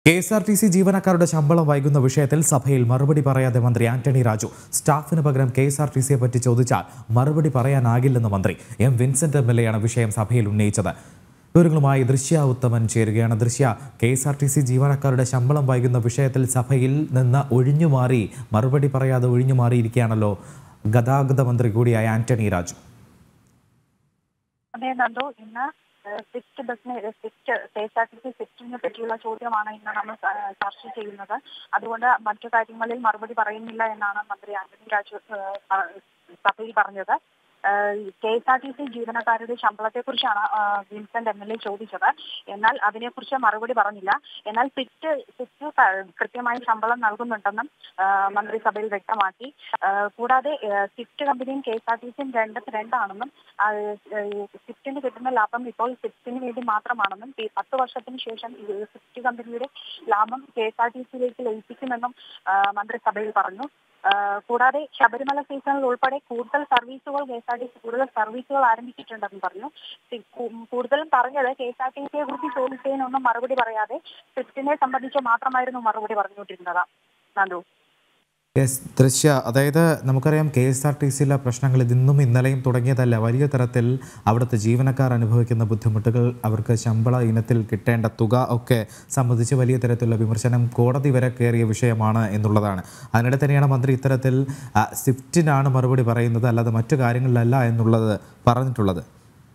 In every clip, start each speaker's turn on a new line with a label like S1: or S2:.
S1: K S R T C ജീവനക്കാരുടെ ശമ്പളം വൈകുന്ന വിഷയത്തിൽ സഭയിൽ മറുപടി പറയാതെ മന്ത്രി ആന്റണി രാജു സ്റ്റാഫിന് പകരം കെ എസ് ആർ ടി സിയെ പറ്റി ചോദിച്ചാൽ മറുപടി പറയാനാകില്ലെന്ന് മന്ത്രി എം വിൻസെന്റ് എം എൽ എയാണ് വിഷയം സഭയിൽ ഉന്നയിച്ചത് വിവരങ്ങളുമായി ദൃശ്യ ഉത്തമൻ ചേരുകയാണ് Drishya K S R T C ജീവനക്കാരുടെ ശമ്പളം വൈകുന്ന വിഷയത്തിൽ സഭയിൽ നിന്ന് ഒഴിഞ്ഞുമാറി മറുപടി പറയാതെ ഒഴിഞ്ഞുമാറിയിരിക്കുകയാണല്ലോ ഗതാഗത മന്ത്രി കൂടിയായ ആന്റണി രാജു
S2: അതെ നന്ദു ഇന്ന് ഏഹ്, സ്വിഫ്റ്റ് ബസ്സിന് Swift K S R T C സ്വിഫ്റ്റിനെ പറ്റിയുള്ള ചോദ്യമാണ് ഇന്ന് നമ്മൾ ച- ചർച്ച ചെയ്യുന്നത് അതുകൊണ്ട് മറ്റു കാര്യങ്ങളിൽ മറുപടി പറയുന്നില്ല എന്നാണ് മന്ത്രി ആന്റണി രാജു ഏഹ്, പ- സഭയിൽ പറഞ്ഞത് K S R T C ജീവനക്കാരുടെ ശമ്പളത്തെക്കുറിച്ചാണ് ഏഹ്, വിൻസെന്റ് എം എൽ എ ചോദിച്ചത് എന്നാൽ അതിനെക്കുറിച്ച് മറുപടി പറഞ്ഞില്ല എന്നാൽ സ്വിഫ്റ്റ് സ്വിഫ്റ്റ് ക- കൃത്യമായി ശമ്പളം നൽകുന്നുണ്ടെന്നും ഏഹ്, മന്ത്രിസഭയിൽ വ്യക്തമാക്കി ഏഹ്, കൂടാതെ ഏഹ്, സ്വിഫ്റ്റ് കമ്പനിയും കെ എസ് ആർ ടി സിയും രണ്ട് രണ്ടാണെന്നും ആ, ഏഹ്, സ്വിഫ്റ്റിന് കിട്ടുന്ന ലാഭം ഇപ്പോൾ സ്വിഫ്റ്റിന് വേണ്ടി മാത്രമാണെന്നും ഈ പത്ത് വർഷത്തിന് ശേഷം ഈ സ്വിഫ്റ്റ് കമ്പനിയുടെ ലാഭം കെ എസ് ആർ ടി സിയിലേക്ക് ലയിപ്പിക്കുമെന്നും ആ, മന്ത്രിസഭയിൽ പറഞ്ഞു ആ, കൂടാതെ ശബരിമല സീസണിൽ ഉൾപ്പെടെ കൂടുതൽ സർവീസുകൾ K S R T C കൂടുതൽ സർവീസുകൾ ആരംഭിച്ചിട്ടുണ്ടെന്ന് പറഞ്ഞു സി- കൂ- കൂടുതലും പറഞ്ഞത് കെ എസ് ആർ ടി സിയെ കുറിച്ച് ചോദിച്ചതിനൊന്നും മറുപടി പറയാതെ സ്വിഫ്റ്റിനെ സംബന്ധിച്ച് മാത്രമായിരുന്നു മറുപടി പറഞ്ഞുകൊണ്ടിരുന്നത് നന്ദു
S1: യെസ് ദൃശ്യ അതായത് നമുക്കറിയാം കെ എസ് ആർ ടി സിയിലെ പ്രശ്നങ്ങൾ ഇന്നും ഇന്നലെയും തുടങ്ങിയതല്ല വലിയ തരത്തിൽ അവിടുത്തെ ജീവനക്കാർ അനുഭവിക്കുന്ന ബുദ്ധിമുട്ടുകൾ അവർക്ക് ശമ്പള ഇനത്തിൽ കിട്ടേണ്ട തുക ഒക്കെ സംബന്ധിച്ച് വലിയ തരത്തിലുള്ള വിമർശനം കോടതി വരെ കയറിയ വിഷയമാണ് എന്നുള്ളതാണ് അതിനിടെ തന്നെയാണ് മന്ത്രി ഇത്തരത്തിൽ ആ, സ്വിഫ്റ്റിനാണ് മറുപടി പറയുന്നത് അല്ലാതെ മറ്റു കാര്യങ്ങളിലല്ല എന്നുള്ളത് പറഞ്ഞിട്ടുള്ളത്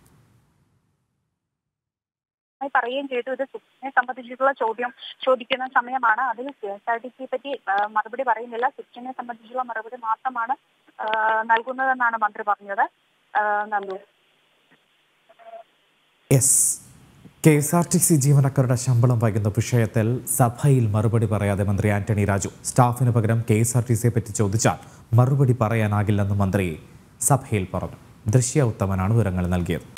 S2: ആയി പറയുകയും ചെയ്തു ഇത് സ്വിഫ്റ്റിനെ സംബന്ധിച്ചിട്ടുള്ള ചോദ്യം ചോദിക്കുന്ന സമയമാണ് അതിൽ കെ എസ് ആർ ടി സിയെ പറ്റി ആ, മറുപടി പറയുന്നില്ല സ്വിഫ്റ്റിനെ സംബന്ധിച്ചുള്ള മറുപടി മാത്രമാണ് ആ, നൽകുന്നതെന്നാണ് മന്ത്രി പറഞ്ഞത് ആ, Nandu
S1: yes K S R T C ജീവനക്കാരുടെ ശമ്പളം വൈകുന്ന വിഷയത്തിൽ സഭയിൽ മറുപടി പറയാതെ മന്ത്രി ആന്റണി രാജു സ്റ്റാഫിന് പകരം കെ എസ് ആർ ടി സിയെ പറ്റി ചോദിച്ചാൽ മറുപടി പറയാനാകില്ലെന്ന് മന്ത്രി സഭയിൽ പറഞ്ഞു ദൃശ്യ ഉത്തമനാണ് വിവരങ്ങൾ നൽകിയത്